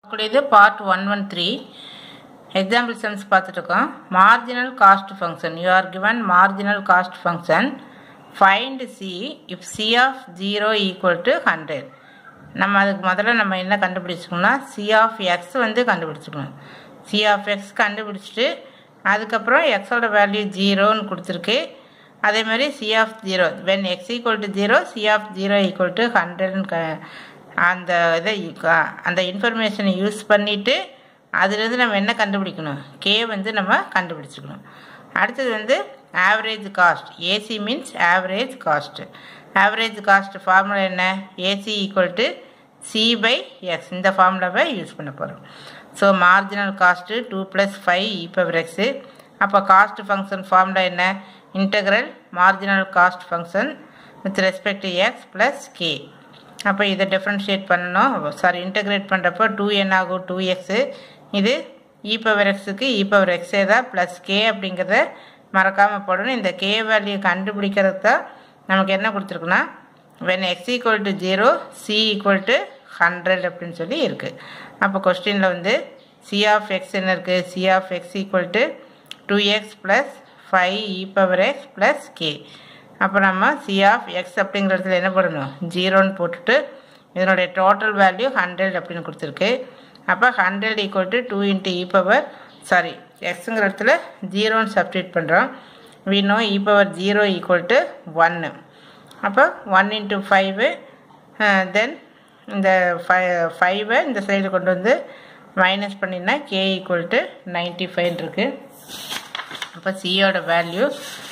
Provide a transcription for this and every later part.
கூடியது part one one three example sums பார்த்துட்ருக்கோம் marginal cost function you are given marginal cost function find C if C of zero equal to hundred நம்ம அதுக்கு முதல்ல நம்ம என்ன கண்டுபிடிச்சிக்கணும்னா C of X வந்து கண்டுபிடிச்சிக்கணும் C of X கண்டுபிடிச்சிட்டு அதுக்கப்புறம் எக்ஸோட வேல்யூ ஜீரோன்னு கொடுத்துருக்கு அதே மாதிரி C of zero when X equal to zero C of zero equal to ஹண்ட்ரட்னு க அந்த இதை அந்த இன்ஃபர்மேஷனை யூஸ் பண்ணிவிட்டு அதுலேருந்து நம்ம என்ன கண்டுபிடிக்கணும் கே வந்து நம்ம கண்டுபிடிச்சிக்கணும் அடுத்தது வந்து average cost AC means average cost average cost formula என்ன AC equal to C by X இந்த ஃபார்முலாவை யூஸ் பண்ண போகிறோம் so marginal cost two plus five E power X அப்போ காஸ்ட் ஃபங்க்ஷன் ஃபார்முலா என்ன integral marginal cost function with respect to X plus K அப்போ இதை differentiate பண்ணணும் சாரி இன்டகிரேட் பண்ணுறப்போ டூ என் ஆகும் டூ எக்ஸு இது இ பவர் எக்ஸுக்கு இ பவர் எக்ஸே தான் ப்ளஸ் கே அப்படிங்கிறத மறக்காமல் போடணும் இந்த கே வேல்யூ கண்டுபிடிக்கிறதுக்கு தான் நமக்கு என்ன கொடுத்துருக்குன்னா when X equal to zero C equal to hundred அப்படின்னு சொல்லி இருக்குது அப்போ கொஸ்டினில் வந்து சி ஆஃப் எக்ஸ் என்ன இருக்குது C of X equal to two X plus five E power X plus K அப்போ நம்ம சி ஆஃப் எக்ஸ் அப்படிங்கிற இடத்துல என்ன பண்ணணும் ஜீரோன்னு போட்டுட்டு இதனுடைய டோட்டல் வேல்யூ ஹண்ட்ரட் அப்படின்னு கொடுத்துருக்கு அப்போ hundred equal to two into E power sorry எக்ஸுங்கிற இடத்துல ஜீரோன்னு சப்ஸ்டியூட் பண்ணுறோம் we know E power zero equal to ஒன்று அப்போ ஒன் இன்ட்டு ஃபைவு தென் இந்த ஃபை ஃபைவை இந்த சைடு கொண்டு வந்து மைனஸ் பண்ணினா K equal to ninety five இருக்குது அப்போ சியோட value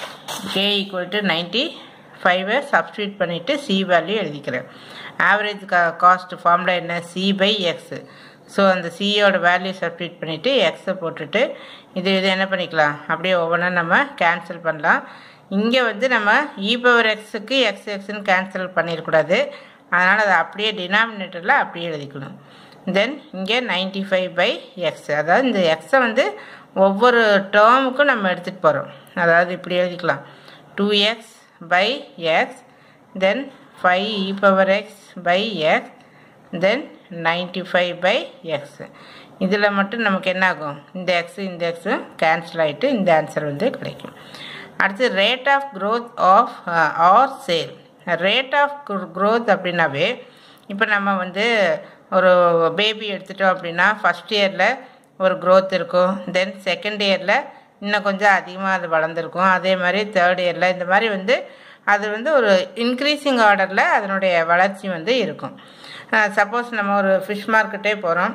K equal to ninety ஃபைவை சப்ஸ்டியூட் பண்ணிவிட்டு சி வேல்யூ எழுதிக்கிறேன் ஆவரேஜ் கா காஸ்ட் ஃபார்முலா என்ன சி பை எக்ஸு ஸோ அந்த சியோட வேல்யூ சப்ஸ்டியூட் பண்ணிவிட்டு எக்ஸை போட்டுட்டு இது இது என்ன பண்ணிக்கலாம் அப்படியே ஒவ்வொன்றா நம்ம கேன்சல் பண்ணலாம் இங்கே வந்து நம்ம இ பவர் எக்ஸுக்கு எக்ஸ் எக்ஸ்ன்னு கேன்சல் பண்ணிடக்கூடாது அதனால் அதை அப்படியே டினாமினேட்டரில் அப்படியே எழுதிக்கணும் தென் இங்கே நைன்ட்டி ஃபைவ் பை எக்ஸ் அதாவது இந்த எக்ஸை வந்து ஒவ்வொரு டேர்முக்கும் நம்ம எடுத்துகிட்டு போகிறோம் அதாவது இப்படி எழுதிக்கலாம் two X by X then five E power X by X then ninety five by X இதில் மட்டும் நமக்கு என்ன ஆகும் இந்த எக்ஸு இந்த எக்ஸும் கேன்சல் ஆகிட்டு இந்த ஆன்சர் வந்து கிடைக்கும் அடுத்து rate of growth of or sale rate of growth அப்படின்னாவே இப்போ நம்ம வந்து ஒரு பேபி எடுத்துட்டோம் அப்படின்னா ஃபஸ்ட் இயரில் ஒரு க்ரோத் இருக்கும் தென் செகண்ட் இயரில் இன்னும் கொஞ்சம் அதிகமாக அது வளர்ந்துருக்கும் அதே மாதிரி தேர்ட் இயரில் இந்த மாதிரி வந்து அது வந்து ஒரு இன்க்ரீஸிங் ஆர்டரில் அதனுடைய வளர்ச்சி வந்து இருக்கும் சப்போஸ் நம்ம ஒரு ஃபிஷ் மார்க்கெட்டே போகிறோம்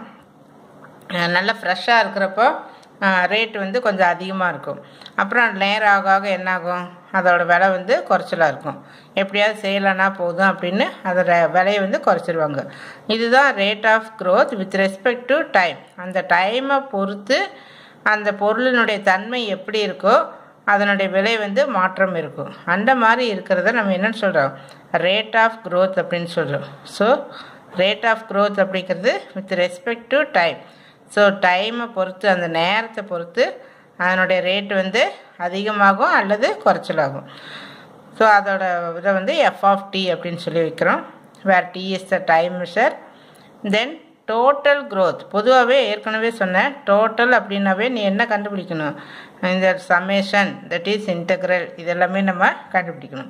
நல்லா ஃப்ரெஷ்ஷாக இருக்கிறப்போ ரேட் வந்து கொஞ்சம் அதிகமாக இருக்கும் அப்புறம் நேரம் ஆக ஆக என்னாகும் அதோட விலை வந்து குறைச்சலாக இருக்கும் எப்படியாவது செய்யலைன்னா போதும் அப்படின்னு அதோட விலையை வந்து குறைச்சிருவாங்க இதுதான் rate of growth with respect to time அந்த டைமை பொறுத்து அந்த பொருளினுடைய தன்மை எப்படி இருக்கோ அதனுடைய விலை வந்து மாற்றம் இருக்கும் அந்த மாதிரி இருக்கிறத நம்ம என்னென்னு சொல்கிறோம் ரேட் ஆஃப் க்ரோத் அப்படின்னு சொல்கிறோம் ஸோ ரேட் ஆஃப் க்ரோத் அப்படிங்கிறது with respect to time so டைமை பொறுத்து அந்த நேரத்தை பொறுத்து அதனுடைய ரேட் வந்து அதிகமாகும் அல்லது குறைச்சலாகும் ஸோ அதோட இதை வந்து எஃப் ஆஃப் டி அப்படின்னு சொல்லி வைக்கிறோம் where T is the time measure then total growth பொதுவாகவே ஏற்கனவே சொன்னேன் டோட்டல் அப்படின்னாவே நீ என்ன கண்டுபிடிக்கணும் இந்த சமேஷன் தட் இஸ் இன்டெக்ரல் இதெல்லாமே நம்ம கண்டுபிடிக்கணும்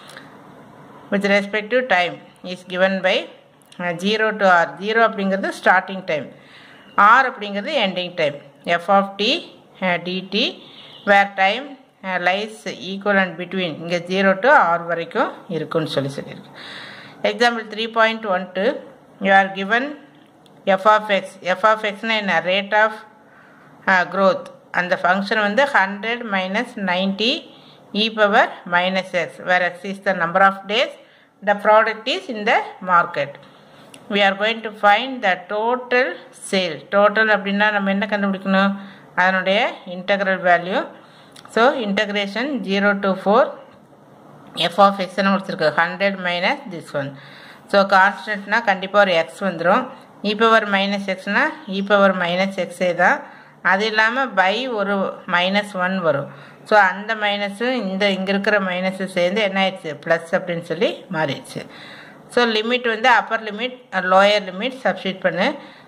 with respect to time is given by zero to R zero அப்படிங்கிறது ஸ்டார்டிங் டைம் ஆர் அப்படிங்கிறது ending time F of T DT where time lies equal and between இங்கே ஜீரோ டு ஆர் வரைக்கும் இருக்குன்னு சொல்லி சொல்லியிருக்கு example three point one two you are given F of X F of எக்ஸ்னால் என்ன rate of growth அந்த function வந்து hundred minus ninety E power minus X where X is the number of days the product is in the market we are going to find the total sale total அப்படின்னா நம்ம என்ன கண்டுபிடிக்கணும் அதனுடைய integral value so integration zero to four F of எக்ஸ்னு கொடுத்துருக்கு hundred minus this one so கான்ஸ்டன்ட்னா கண்டிப்பாக ஒரு எக்ஸ் வந்துடும் இ பவர் மைனஸ் எக்ஸ்னால் இ பவர் மைனஸ் எக்ஸே தான் அது இல்லாமல் பை ஒரு மைனஸ் ஒன் வரும் ஸோ அந்த மைனஸும் இந்த இங்கே இருக்கிற மைனஸும் சேர்ந்து என்ன ஆயிடுச்சு ப்ளஸ் அப்படின்னு சொல்லி மாறிடுச்சு ஸோ லிமிட் வந்து upper limit lower limit substitute பண்ணு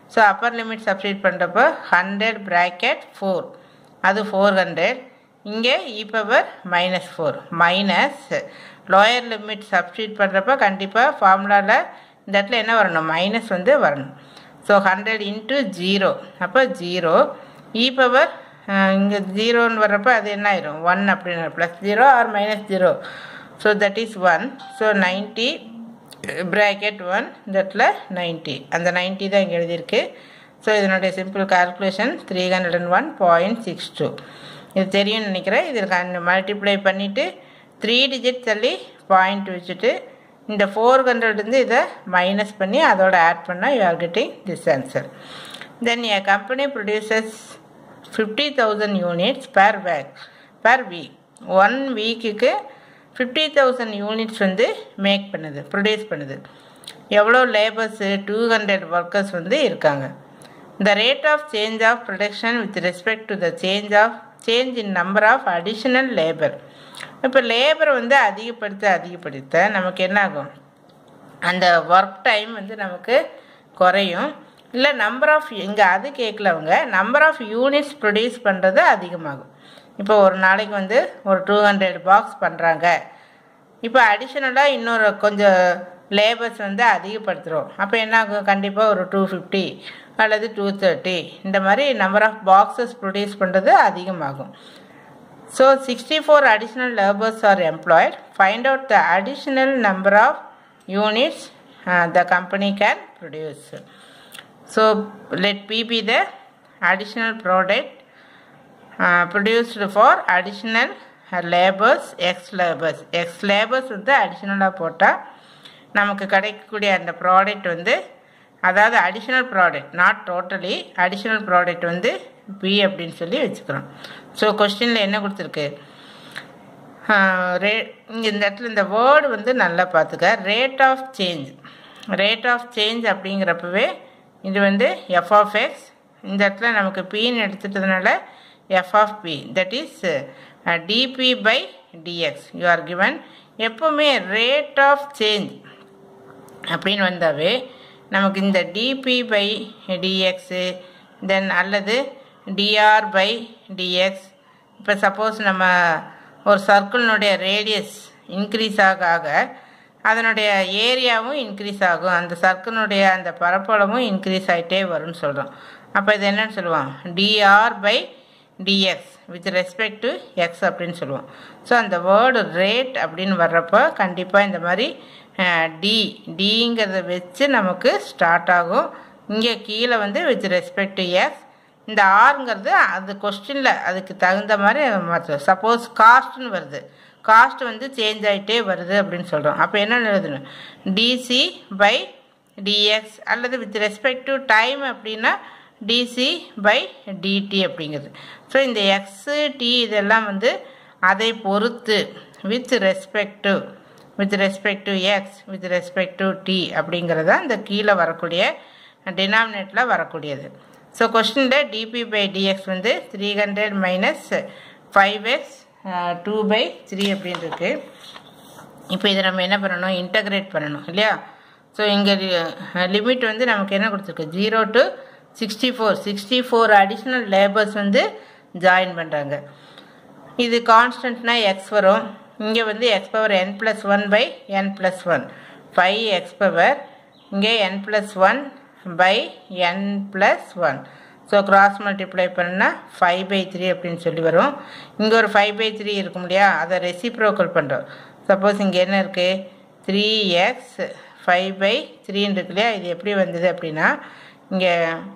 ஸோ அப்பர் லிமிட் சப்ஸ்டியூட் பண்ணுறப்போ ஹண்ட்ரட் ப்ராக்கெட் ஃபோர் அது ஃபோர் ஹண்ட்ரட் இங்கே E power minus four minus lower limit substitute பண்ணுறப்ப கண்டிப்பாக ஃபார்முலாவில் இந்த இடத்துல என்ன வரணும் மைனஸ் வந்து வரணும் ஸோ ஹண்ட்ரட் இன்ட்டு ஜீரோ அப்போ ஜீரோ இ பவர் இங்கே ஜீரோன்னு வர்றப்போ அது என்ன ஆயிரும் ஒன் அப்படின்னு plus zero or minus zero so that is one so ninety bracket one இந்த இடத்துல நைன்ட்டி அந்த நைன்ட்டி தான் இங்கே எழுதியிருக்கு ஸோ இதனுடைய simple calculation three hundred and one point six two இது தெரியும்னு நினைக்கிறேன் இதில் மல்டிப்ளை பண்ணிவிட்டு த்ரீ டிஜிட் தள்ளி பாயிண்ட் வச்சுட்டு இந்த ஃபோர் ஹண்ட்ரட்லேருந்து இதை மைனஸ் பண்ணி அதோட ஆட் பண்ணால் you are getting this answer then a company produces fifty thousand units per week per week one வீக்குக்கு ஃபிஃப்டி தௌசண்ட் யூனிட்ஸ் வந்து மேக் பண்ணுது ப்ரொடியூஸ் பண்ணுது எவ்வளோ லேபர்ஸு டூ ஹண்ட்ரட் ஒர்க்கர்ஸ் வந்து இருக்காங்க the rate of change of production with respect to the change of change in number of additional labour இப்போ லேபரை வந்து அதிகப்படுத்த அதிகப்படுத்த நமக்கு என்ன ஆகும் அந்த ஒர்க் டைம் வந்து நமக்கு குறையும் இல்லை நம்பர் ஆஃப் இங்கே அது கேட்கல அவங்க நம்பர் ஆஃப் யூனிட்ஸ் ப்ரொடியூஸ் பண்ணுறது அதிகமாகும் இப்போ ஒரு நாளைக்கு வந்து ஒரு டூ ஹண்ட்ரட் பாக்ஸ் பண்ணுறாங்க இப்போ அடிஷ்னலாக இன்னொரு கொஞ்சம் லேபர்ஸ் வந்து அதிகப்படுத்துகிறோம் அப்போ என்ன ஆகும் கண்டிப்பாக ஒரு டூ ஃபிஃப்டி அல்லது டூ தேர்ட்டி இந்த மாதிரி நம்பர் ஆஃப் பாக்ஸஸ் ப்ரொடியூஸ் பண்ணுறது அதிகமாகும் so sixty four additional labours are employed find out the additional number of units the company can produce so let P be the additional product produced for additional labours X labours X labours வந்து அடிஷ்னலாக போட்டால் நமக்கு கிடைக்கக்கூடிய அந்த product வந்து அதாவது additional product not totally additional product வந்து P அப்படின்னு சொல்லி வச்சுக்கிறோம் ஸோ கொஸ்டினில் என்ன கொடுத்துருக்கு ரே இங்கே இந்த இடத்துல இந்த வேர்டு வந்து நல்லா பார்த்துக்க rate of change rate of change அப்படிங்கிறப்பவே இது வந்து எஃப் ஆஃப் எக்ஸ் இந்த இடத்துல நமக்கு பின்னு எடுத்துட்டதுனால F of P that is DP by DX you are given எப்போவுமே ரேட் ஆஃப் சேஞ்ச் அப்படின்னு வந்தாவே நமக்கு இந்த டிபி பை டிஎக்ஸு தென் அல்லது டிஆர் பை டிஎக்ஸ் இப்போ சப்போஸ் நம்ம ஒரு சர்க்கிளினுடைய ரேடியஸ் இன்க்ரீஸ் ஆக ஆக அதனுடைய ஏரியாவும் இன்க்ரீஸ் ஆகும் அந்த சர்க்கிளினுடைய அந்த பரப்பளவும் இன்க்ரீஸ் ஆகிட்டே வரும்னு சொல்கிறோம் அப்போ இது என்னன்னு சொல்லுவோம் DR by DX with respect to X அப்படின்னு சொல்லுவோம் ஸோ அந்த வேர்டு ரேட் அப்படின்னு வர்றப்போ கண்டிப்பாக இந்த மாதிரி டி டிங்கிறத வச்சு நமக்கு ஸ்டார்ட் ஆகும் இங்கே கீழே வந்து வித் ரெஸ்பெக்ட் டு எக்ஸ் இந்த ஆறுங்கிறது அது கொஸ்டினில் அதுக்கு தகுந்த மாதிரி மாற்றும் சப்போஸ் காஸ்ட்னு வருது காஸ்ட் வந்து சேஞ்ச் ஆகிட்டே வருது அப்படின்னு சொல்கிறோம் அப்போ என்ன எழுதணும் டிசி பை டிஎக்ஸ் அல்லது வித் ரெஸ்பெக்ட் டு டைம் அப்படின்னா டிசி பை டிடி அப்படிங்கிறது ஸோ இந்த எக்ஸு டி இதெல்லாம் வந்து அதை பொறுத்து with respect to with respect to X with respect to T அப்படிங்கிறது தான் இந்த கீழே வரக்கூடிய டினாமினேட்டில் வரக்கூடியது ஸோ கொஸ்டினில் டிபி பை டிஎக்ஸ் வந்து three hundred minus five X two by three அப்படின்னு இருக்கு இப்போ இதை நம்ம என்ன பண்ணணும் இன்டகிரேட் பண்ணணும் இல்லையா ஸோ இங்கே லிமிட் வந்து நமக்கு என்ன கொடுத்துருக்கு zero to sixty four sixty four additional labours வந்து ஜாயின் பண்ணுறாங்க இது கான்ஸ்டன்ட்னா எக்ஸ் வரும் இங்கே வந்து x power n plus one by n plus one five x power இங்கே n plus one by n plus one so cross multiply பண்ணால் five by three அப்படின்னு சொல்லி வரும் இங்கே ஒரு ஃபைவ் பை த்ரீ இருக்கும் இல்லையா அதை ரெசிப்ரோக்கல் பண்ணுறோம் சப்போஸ் இங்கே என்ன இருக்குது த்ரீ எக்ஸ் ஃபைவ் பை த்ரீன்னு இருக்கு இல்லையா இது எப்படி வந்தது அப்படின்னா இங்கே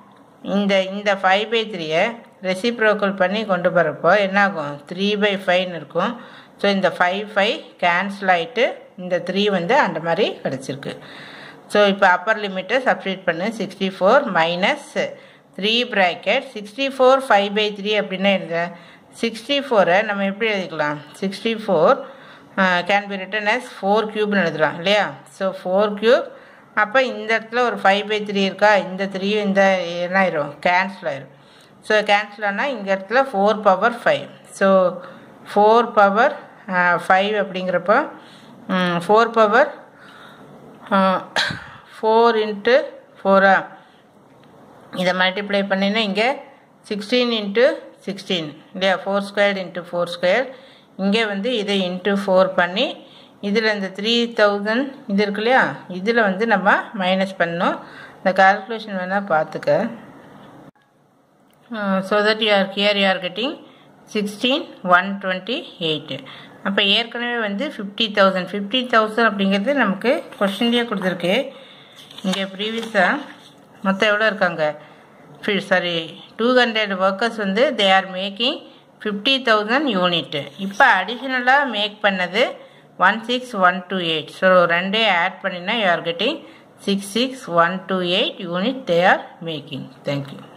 இந்த இந்த ஃபைவ் பை த்ரீயை ரெசிப்ரோக்கல் பண்ணி கொண்டு போகிறப்போ என்னாகும் த்ரீ பை ஃபைவ்னு இருக்கும் ஸோ இந்த ஃபைவ் ஃபைவ் கேன்சல் ஆகிட்டு இந்த த்ரீ வந்து அந்த மாதிரி கிடச்சிருக்கு ஸோ இப்போ அப்பர் லிமிட்டை சப்ஸ்டியூட் பண்ணு sixty four minus three bracket sixty four five by three அப்படின்னா எழுத சிக்ஸ்டி ஃபோரை நம்ம எப்படி எழுதிக்கலாம் sixty four can be written as four க்யூப்னு எழுதலாம் இல்லையா ஸோ ஃபோர் க்யூப் அப்போ இந்த இடத்துல ஒரு ஃபைவ் பை த்ரீ இருக்கா இந்த த்ரீயும் இந்த என்ன ஆயிரும் கேன்சல் ஆயிரும் ஸோ கேன்சல் ஆனால் இந்த இடத்துல four power five so four power five அப்படிங்கிறப்போ ஃபோர் பவர் ஃபோர் இன்ட்டு ஃபோரா இதை மல்டிப்ளை பண்ணினா இங்கே சிக்ஸ்டீன் இன்ட்டு சிக்ஸ்டீன் இல்லையா four square into four square இங்கே வந்து இதை இன்ட்டு ஃபோர் பண்ணி இதில் இந்த த்ரீ தௌசண்ட் இது இருக்கு இல்லையா இதில் வந்து நம்ம மைனஸ் பண்ணணும் இந்த கால்குலேஷன் வேணால் பார்த்துக்க so that you are here you are getting sixteen one twenty eight அப்போ ஏற்கனவே வந்து ஃபிஃப்டி தௌசண்ட் ஃபிஃப்டி தௌசண்ட் அப்படிங்கிறது நமக்கு கொஷின்லேயே கொடுத்துருக்கு இங்கே ப்ரீவியஸாக மொத்தம் எவ்வளோ இருக்காங்க சாரி டூ ஹண்ட்ரட் ஒர்க்கர்ஸ் வந்து they are making fifty thousand unit இப்போ அடிஷ்னலாக மேக் பண்ணது one six one two eight so ரெண்டே ஆட் பண்ணினா you are getting six six one two eight unit they are making thank you